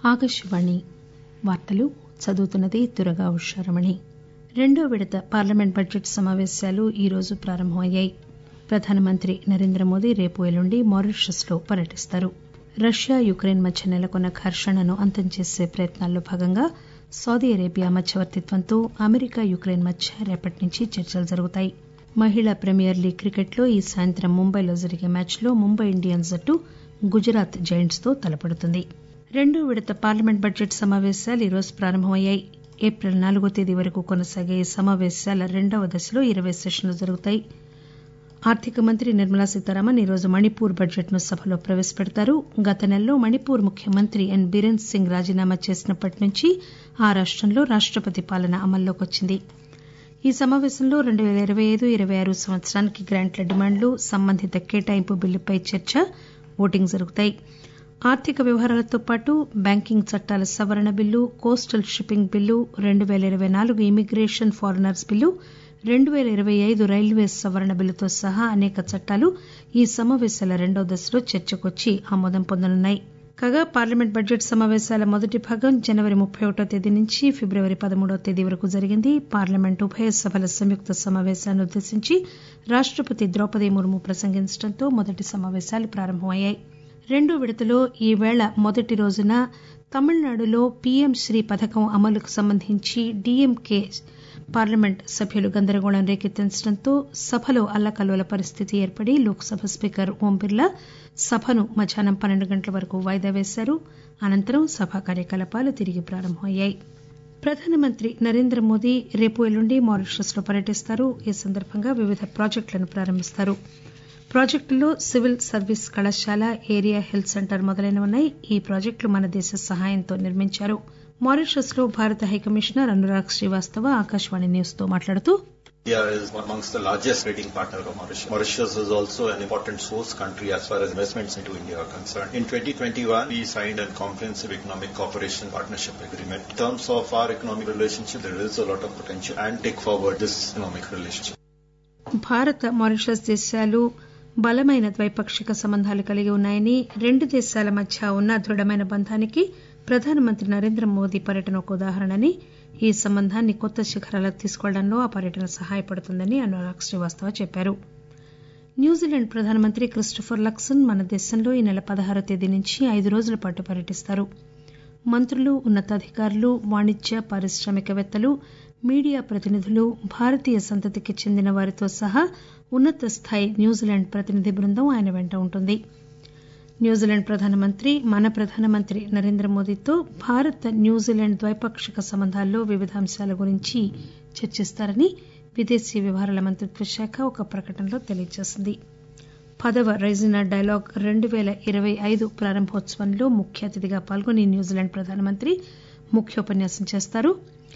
ఆకాశవాణి వార్తలు చదువుతున్నది దుర్గా ఉషారమణి రెండో విడత పార్లమెంట్ బడ్జెట్ సమాపేశాలు ఈరోజు ప్రారంభమయ్యాయి ప్రధానమంత్రి నరేంద్రమోదీ రేపు ఎల్లుండి మారిషస్ లో పర్యటిస్తారు రష్యా యుక్రెయిన్ మధ్య నెలకొన్న ఘర్షణను అంతం చేసే ప్రయత్నాల్లో భాగంగా సౌదీ అరేబియా మధ్యవర్తిత్వంతో అమెరికా యుక్రెయిన్ మధ్య రేపటి నుంచి చర్చలు జరుగుతాయి మహిళా ప్రీమియర్ లీగ్ క్రికెట్లో ఈ సాయంత్రం ముంబైలో జరిగే మ్యాచ్లో ముంబై ఇండియన్స్ జట్టు గుజరాత్ జెయింట్స్ తో తలపడుతుంది రెండో విడత పార్లమెంట్ బడ్జెట్ సమాపేశాలు ఈరోజు ప్రారంభమయ్యాయి ఏప్రిల్ నాలుగో తేదీ వరకు కొనసాగే ఈ సమాపేశాల రెండవ దశలో ఇరవై సెషన్లు జరుగుతాయి ఆర్థిక మంత్రి నిర్మలా సీతారామన్ ఈరోజు మణిపూర్ బడ్జెట్ ను సభలో ప్రవేశపెడతారు గత నెలలో మణిపూర్ ముఖ్యమంత్రి ఎన్ బీరేన్ సింగ్ రాజీనామా చేసినప్పటి నుంచి ఆ రాష్టంలో రాష్టపతి పాలన అమల్లోకి వచ్చింది ఈ సమాపేశంలో రెండు పేల ఇరవై ఐదు ఇరవై ఆరు సంవత్సరానికి గ్రాంట్ల డిమాండ్లు సంబంధిత కేటాయింపు బిల్లుపై చర్చ ఓటింగ్ జరుగుతాయి ఆర్థిక వ్యవహారాలతో పాటు బ్యాంకింగ్ చట్టాల సవరణ బిల్లు కోస్టల్ షిప్పింగ్ బిల్లు రెండు పేల ఇరవై నాలుగు ఇమిగ్రేషన్ ఫారినర్స్ బిల్లు రెండు పేల ఇరవై ఐదు రైల్వే సవరణ బిల్లుతో సహా అనేక చట్టాలు ఈ సమాపేశాల రెండో దశలో చర్చకొచ్చి ఆమోదం పొందనున్నాయి కాగా పార్లమెంట్ బడ్జెట్ సమాపేశాల మొదటి భాగం జనవరి ముప్పై ఒకటో తేదీ నుంచి ఫిబ్రవరి పదమూడవ తేదీ వరకు జరిగింది పార్లమెంట్ ఉభయ సభల సంయుక్త సమాపేశాన్ని ఉద్దేశించి రాష్టపతి ద్రౌపది ముర్ము ప్రసంగించడంతో మొదటి సమాపేశాలు ప్రారంభమయ్యాయి రెండో విడతలో ఈవేళ మొదటి రోజున తమిళనాడులో పీఎం శ్రీ పథకం అమలుకు సంబంధించి డీఎంకే పార్లమెంట్ సభ్యులు గందరగోళం రేకెత్తించడంతో సభలో అల్లకల్లోల పరిస్థితి ఏర్పడి లోక్ సభ స్పీకర్ ఓం బిర్లా సభను మధ్యాహ్నం పన్నెండు గంటల వరకు వాయిదా వేశారు అనంతరం సభా కార్యకలాపాలు తిరిగి ప్రారంభమయ్యాయి ప్రధానమంత్రి నరేంద్ర మోదీ రేపు ఎల్లుండి మారిషస్ లో పర్యటిస్తారు ఈ సందర్భంగా వివిధ ప్రాజెక్టులను ప్రారంభిస్తారు ప్రాజెక్టుల్లో సివిల్ సర్వీస్ కళాశాల ఏరియా హెల్త్ సెంటర్ మొదలైనవి ఉన్నాయి ఈ ప్రాజెక్టులు మన దేశ సహాయంతో నిర్మించారు మారిషస్ లో భారత హైకమిషనర్ అనురాగ్ శ్రీవాస్తవ ఆకాశవాణి న్యూస్ తో మాట్లాడుతూ India is amongst the largest trading partner of Mauritius. Mauritius is also an important source country as far as investments into India are concerned. In 2021, we signed a comprehensive economic cooperation partnership agreement. In terms of our economic relationship, there is a lot of potential and take forward this economic relationship. భారత Mauritius దేశాలు బలమైన ద్వైపాక్షిక సంబంధాలు కలిగి ఉన్నాయని రెండు దేశాల మధ్య ఉన్న దృఢమైన బంధానికి ప్రధానమంత్రి నరేంద్ర మోదీ పర్యటన ఒక ఉదాహరణని ఈ సంబంధాన్ని కొత్త శిఖరాలకు తీసుకెళ్లడంలో ఆ పర్యటన సహాయపడుతుందని అనురాగ్ శ్రీవాస్తవ చెప్పారు న్యూజిలాండ్ ప్రధానమంత్రి క్రిస్టోఫర్ లక్సన్ మన దేశంలో ఈ నెల పదహారో తేదీ నుంచి ఐదు రోజుల పాటు పర్యటిస్తారు మంత్రులు ఉన్నతాధికారులు వాణిజ్య పారిశ్రామికవేత్తలు మీడియా ప్రతినిధులు భారతీయ సంతతికి చెందిన వారితో సహా ఉన్నత స్థాయి న్యూజిలాండ్ ప్రతినిధి బృందం ఆయన వెంట ఉంటుంది న్యూజిలాండ్ ప్రధానమంత్రి మన ప్రధానమంత్రి నరేంద్ర మోదీతో భారత్ న్యూజిలాండ్ ద్వైపాక్షిక సంబంధాల్లో వివిధ అంశాల గురించి చర్చిస్తారని విదేశీ వ్యవహారాల మంత్రిత్వ శాఖ ఒక ప్రకటనలో తెలియజేసింది పదవ రైజినా డైలాగ్ రెండు పేల ఇరవై ఐదు ప్రారంభోత్సవంలో ముఖ్య అతిథిగా పాల్గొని న్యూజిలాండ్ ప్రధానమంత్రి ముఖ్యోపన్యాసం చేస్తారు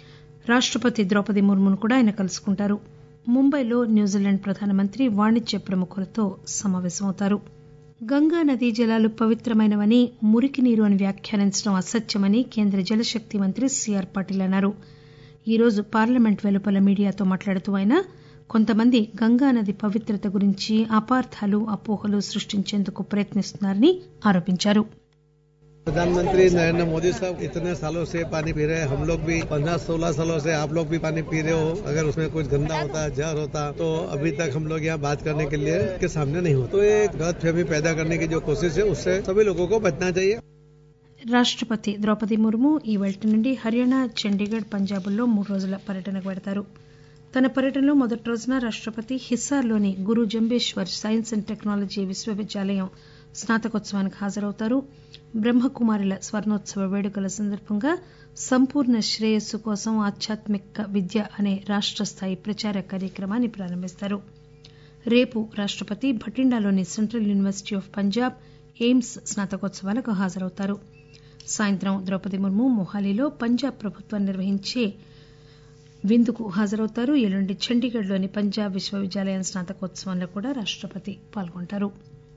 రాష్టపతి ద్రౌపది ముర్మును కూడా ఆయన కలుసుకుంటారు ముంబైలో న్యూజిలాండ్ ప్రధానమంత్రి వాణిజ్య ప్రముఖులతో సమావేశమవుతారు గంగా నదీ జలాలు పవిత్రమైనవని మురికి నీరు అని వ్యాఖ్యానించడం అసత్యమని కేంద్ర జలశక్తి మంత్రి సిఆర్ పాటిల్ అన్నారు ఈరోజు పార్లమెంట్ వెలుపల మీడియాతో మాట్లాడుతూ ఆయన కొంతమంది గంగానది పవిత్రత గురించి అపార్థాలు అపోహలు సృష్టించేందుకు ప్రయత్నిస్తున్నారని ఆరోపించారు प्रधानमंत्री नरेंद्र मोदी साहब इतने सालों से पानी पी रहे हैं हम लोग भी पंद्रह सोलह सालों से आप लोग भी पानी पी रहे हो अगर उसमें कुछ गंदा होता जहर होता तो अभी तक हम लोग यहाँ बात करने के लिए के सामने नहीं होता तो ये गलत फहमी पैदा करने की जो कोशिश है उससे सभी लोगों को बचना चाहिए రాష్టపతి ద్రౌపది ముర్ము ఈ వెల్టి నుండి హర్యానా చండీగఢ్ పంజాబ్ల్లో మూడు రోజుల పర్యటనకు పెడతారు తన పర్యటనలో మొదటి రోజున రాష్టపతి హిస్సార్లోని Guru Jambheshwar science and technology విశ్వవిద్యాలయం స్నాతకోత్సవానికి హాజరవుతారు బ్రహ్మకుమారుల స్వర్ణోత్సవ వేడుకల సందర్భంగా సంపూర్ణ శ్రేయస్సు కోసం ఆధ్యాత్మిక విద్య అనే రాష్ట స్థాయి ప్రచార కార్యక్రమాన్ని ప్రారంభిస్తారు రేపు రాష్టపతి భటిండాలోని central university of Punjab AIIMS స్నాతకోత్సవాలకు హాజరవుతారు సాయంత్రం ద్రౌపది ముర్ము మొహాలీలో పంజాబ్ ప్రభుత్వం నిర్వహించే విందుకు హాజరవుతారు ఎల్లుండి చండీగఢ్లోని పంజాబ్ విశ్వవిద్యాలయం స్నాతకోత్సవంలో కూడా రాష్టపతి పాల్గొంటారు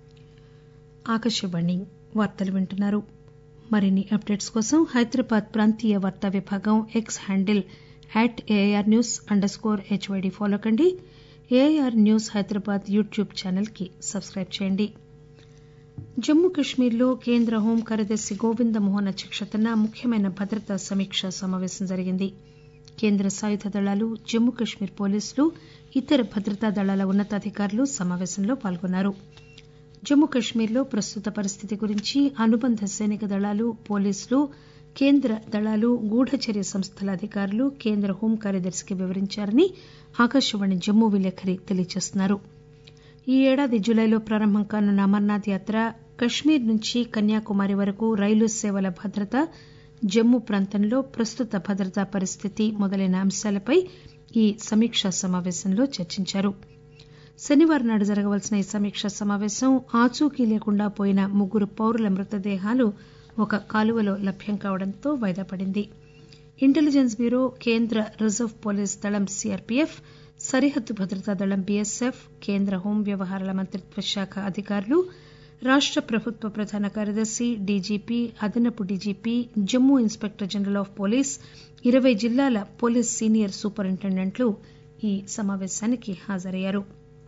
ఆకాశవాణి వార్తలు వింటున్నారు మరిన్ని అప్డేట్స్ కోసం హైదరాబాద్ ప్రాంతీయ వార్తా విభాగం X handle at AIR news under score HYD follow కండి AIR news Hyderabad YouTube channel కి సబ్స్క్రైబ్ చేయండి జమ్మూ కశ్మీర్లో కేంద్ర హోం కార్యదర్శి గోవింద మోహన్ అధ్యక్షతన ముఖ్యమైన భద్రతా సమీక్షా సమావేశం జరిగింది కేంద్ర సాయుధ దళాలు జమ్మూ కశ్మీర్ పోలీసులు ఇతర భద్రతా దళాల ఉన్నతాధికారులు సమావేశంలో పాల్గొన్నారు జమ్మూ కశ్మీర్లో ప్రస్తుత పరిస్థితి గురించి అనుబంధ సైనిక దళాలు పోలీసులు కేంద్ర దళాలు గూఢచర్య సంస్థల అధికారులు కేంద్ర హోం కార్యదర్శికి వివరించారని ఆకాశవాణి జమ్మూ విలేకరి తెలియజేస్తున్నారు ఈ ఏడాది జులైలో ప్రారంభం కానున్న అమర్నాథ్ యాత్ర కశ్మీర్ నుంచి కన్యాకుమారి వరకు రైలు సేవల భద్రత జమ్మూ ప్రాంతంలో ప్రస్తుత భద్రతా పరిస్థితి మొదలైన అంశాలపై ఈ సమీక్షా సమావేశంలో చర్చించారు శనివారం నాడు జరగవలసిన ఈ సమీక్షా సమావేశం ఆచూకీ లేకుండా పోయిన ముగ్గురు పౌరుల మృతదేహాలు ఒక కాలువలో లభ్యం కావడంతో వాయిదా పడింది ఇంటెలిజెన్స్ బ్యూరో కేంద్ర రిజర్వ్ పోలీస్ దళం సీఆర్పీఎఫ్ సరిహద్దు భద్రతా దళం బీఎస్ఎఫ్ కేంద్ర హోం వ్యవహారాల మంత్రిత్వ శాఖ అధికారులు రాష్ట ప్రభుత్వ ప్రధాన కార్యదర్శి డీజీపీ అదనపు DGP Jammu inspector general of police ఇరవై జిల్లాల పోలీస్ సీనియర్ సూపరింటెండెంట్లు ఈ సమావేశానికి హాజరయ్యారు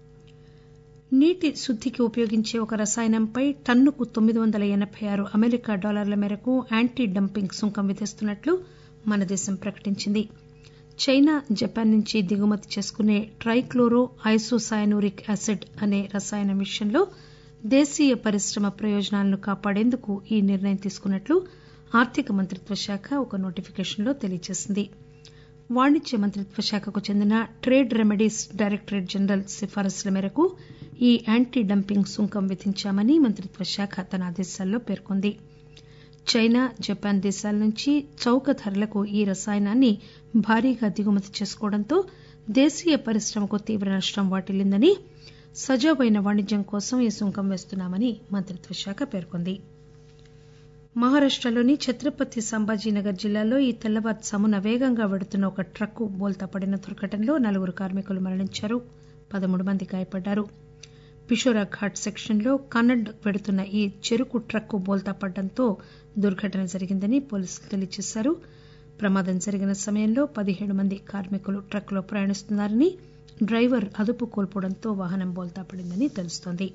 నీటి శుద్దికి ఉపయోగించే ఒక రసాయనంపై టన్నుకు తొమ్మిది వందల ఎనబై ఆరు అమెరికా డాలర్ల మేరకు యాంటీ డంపింగ్ సుంకం విధిస్తున్నట్లు మన దేశం ప్రకటించింది చైనా జపాన్ నుంచి దిగుమతి చేసుకునే ట్రైక్లోరో ఐసోసయానూరిక్ యాసిడ్ అనే రసాయనం విషయంలో దేశీయ పరిశ్రమ ప్రయోజనాలను కాపాడేందుకు ఈ నిర్ణయం తీసుకున్నట్లు ఆర్థిక మంత్రిత్వ శాఖ ఒక నోటిఫికేషన్లో తెలియజేసింది వాణిజ్య మంత్రిత్వ శాఖకు చెందిన ట్రేడ్ రెమెడీస్ డైరెక్టరేట్ జనరల్ సిఫారసుల మేరకు ఈ యాంటీ డంపింగ్ సుంకం విధించామని మంత్రిత్వ శాఖ తన ఆదేశాల్లో పేర్కొంది చైనా జపాన్ దేశాల నుంచి చౌక ధరలకు ఈ రసాయనాన్ని భారీగా దిగుమతి చేసుకోవడంతో దేశీయ పరిశ్రమకు తీవ్ర నష్టం వాటిల్లిందని సజావైన వాణిజ్యం కోసం ఈ సుంకం వేస్తున్నామని మంత్రిత్వ శాఖ పేర్కొంది మహారాష్టలోని ఛత్రపతి సంభాజీనగర్ జిల్లాలో ఈ తెల్లవారుజామున వేగంగా వెడుతున్న ఒక ట్రక్కు బోల్తా పడిన దుర్ఘటనలో నలుగురు కార్మికులు మరణించారు పదమూడు మంది గాయపడ్డారు పిషోరా ఘాట్ సెక్షన్లో కన్నడ్ వెడుతున్న ఈ చెరుకు ట్రక్కు బోల్తా పడడంతో దుర్ఘటన జరిగిందని పోలీసులు తెలియజేశారు ప్రమాదం జరిగిన సమయంలో పదిహేడు మంది కార్మికులు ట్రక్కులో ప్రయాణిస్తున్నారని డ్రైవర్ అదుపు కోల్పోవడంతో వాహనం బోల్తా పడిందని తెలుస్తోంది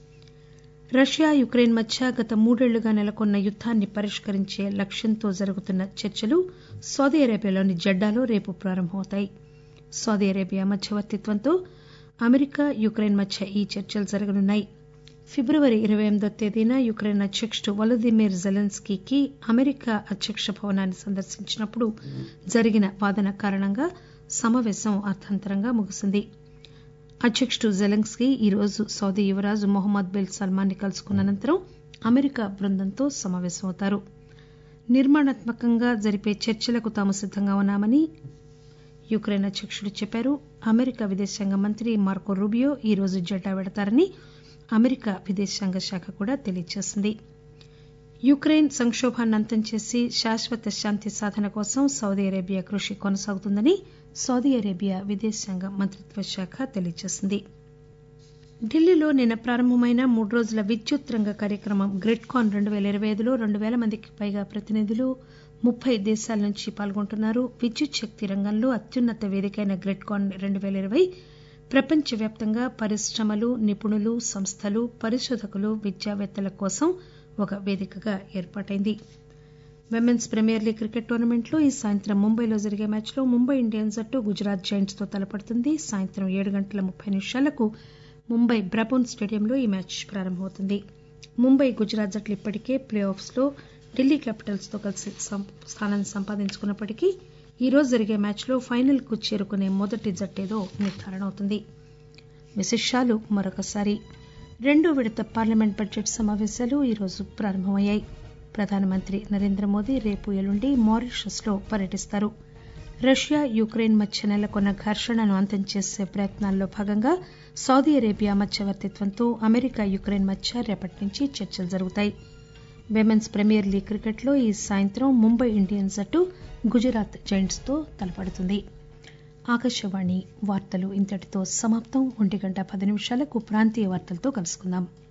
రష్యా యుక్రెయిన్ మధ్య గత మూడేళ్లుగా నెలకొన్న యుద్దాన్ని పరిష్కరించే లక్ష్యంతో జరుగుతున్న చర్చలు సౌదీ అరేబియాలోని జెడ్డాలో రేపు ప్రారంభమవుతాయి సౌదీ అరేబియా మధ్యవర్తిత్వంతో అమెరికా యుక్రెయిన్ మధ్య ఈ చర్చలు జరగనున్నాయి ఫిబ్రవరి ఇరవై ఎనిమిదో తేదీన యుక్రెయిన్ అధ్యకుడు వలదిమిర్ జెలెన్స్కీకి అమెరికా అధ్యక్ష భవనాన్ని సందర్శించినప్పుడు జరిగిన వాదన కారణంగా సమావేశం అర్థాంతరంగా ముగిసింది అధ్యకుడు జెలెన్స్కీ ఈరోజు సౌదీ యువరాజు మొహమ్మద్ బిన్ సల్మాన్ ని కలుసుకున్న అనంతరం అమెరికా బృందంతో సమావేశమవుతారు నిర్మాణాత్మకంగా జరిపే చర్చలకు తాము సిద్దంగా ఉన్నామని యుక్రెయిన్ అధ్యకుడు చెప్పారు అమెరికా విదేశాంగ మంత్రి మార్కో రూబియో ఈరోజు జెడ్డా పెడతారని అమెరికా విదేశాంగ శాఖ కూడా తెలియజేసింది యుక్రెయిన్ సంకోభాన్ని అంతం చేసి శాశ్వత శాంతి సాధన కోసం సౌదీ అరేబియా కృషి కొనసాగుతుందని సౌదీ అరేబియా విదేశాంగ మంత్రిత్వ శాఖ తెలియజేసింది ఢిల్లీలో నిన్న ప్రారంభమైన మూడు రోజుల విద్యుత్ రంగ కార్యక్రమం గ్రిడ్కాన్ రెండు పేల ఇరవై ఐదులో రెండు పేల మందికి పైగా ప్రతినిధులు ముప్పై దేశాల నుంచి పాల్గొంటున్నారు విద్యుత్ శక్తి రంగంలో అత్యున్నత వేదికైన గ్రిడ్కాన్ రెండు పేల ఇరవై ప్రపంచవ్యాప్తంగా పరిశ్రమలు నిపుణులు సంస్థలు పరిశోధకులు విద్యావేత్తల కోసం ఒక వేదికగా ఏర్పాటైంది విమెన్స్ ప్రీమియర్ లీగ్ క్రికెట్ టోర్నమెంట్లో ఈ సాయంత్రం ముంబైలో జరిగే మ్యాచ్లో ముంబై ఇండియన్స్ జట్టు గుజరాత్ జైంట్స్ తో తలపడుతుంది సాయంత్రం ఏడు గంటల ముప్పై నిమిషాలకు ముంబై బ్రాబోన్ స్టేడియంలో ఈ మ్యాచ్ ప్రారంభమవుతుంది ముంబై గుజరాత్ జట్లు ఇప్పటికే ప్లే ఆఫ్స్ లో ఢిల్లీ క్యాపిటల్స్ తో కలిసి స్థానం సంపాదించుకున్నప్పటికీ ఈ రోజు జరిగే మ్యాచ్లో ఫైనల్ కు చేరుకునే మొదటి జట్టేదో నిర్ధారణ అవుతుంది విశేషాలు మరొకసారి రెండో విడత పార్లమెంట్ బడ్జెట్ సమావేశాలు ఈరోజు ప్రారంభమయ్యాయి ప్రధానమంత్రి నరేంద్ర మోదీ రేపు ఎల్లుండి మారిషస్ లో పర్యటిస్తారు రష్యా యుక్రెయిన్ మధ్య నెలకొన్న ఘర్షణను అంతం చేసే ప్రయత్నాల్లో భాగంగా సౌదీ అరేబియా మధ్యవర్తిత్వంతో అమెరికా యుక్రెయిన్ మధ్య రేపటి నుంచి చర్చలు జరుగుతాయి విమెన్స్ ప్రీమియర్ లీగ్ క్రికెట్లో ఈ సాయంత్రం ముంబై ఇండియన్స్ జట్టు గుజరాత్ జైంట్స్ తో తలపడుతుంది ఆకాశవాణి వార్తలు ఇంతటితో సమాప్తం ఒంటి గంట పది నిమిషాలకు ప్రాంతీయ వార్తలతో కలుసుకుందాం